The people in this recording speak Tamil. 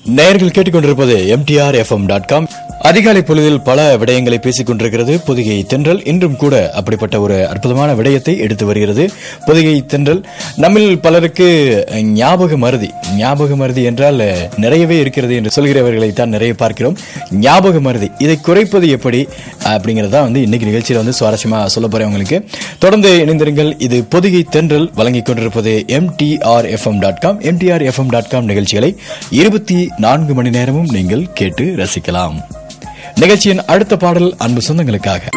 நேயர்கள் கேட்டுக்கொண்டிருப்பது எம்டிஆர் எஃப்எம் டாட் காம் அதிகாலை பொழுதில் பல விடயங்களை பேசிக் கொண்டிருக்கிறது பொதிகை தென்றல் இன்றும் கூட அப்படிப்பட்ட ஒரு அற்புதமான விடயத்தை எடுத்து வருகிறது பொதிகை தென்றல் நம்மில் பலருக்கு ஞாபக மருதி ஞாபக மருதி என்றால் நிறையவே இருக்கிறது என்று சொல்கிறவர்களை தான் நிறைய பார்க்கிறோம் ஞாபக மருதி இதை குறைப்பது எப்படி அப்படிங்கறத வந்து இன்னைக்கு நிகழ்ச்சியில வந்து சுவாரஸ்யமா சொல்ல போறேன் உங்களுக்கு தொடர்ந்து இணைந்திருங்கள் இது பொதிகை தென்றல் வழங்கிக் கொண்டிருப்பது MTR FM dot com MTR FM dot com நிகழ்ச்சிகளை இருபத்தி நான்கு மணி நேரமும் நீங்கள் கேட்டு ரசிக்கலாம் நிகழ்ச்சியின் அடுத்த பாடல் அன்பு சொந்தங்களுக்காக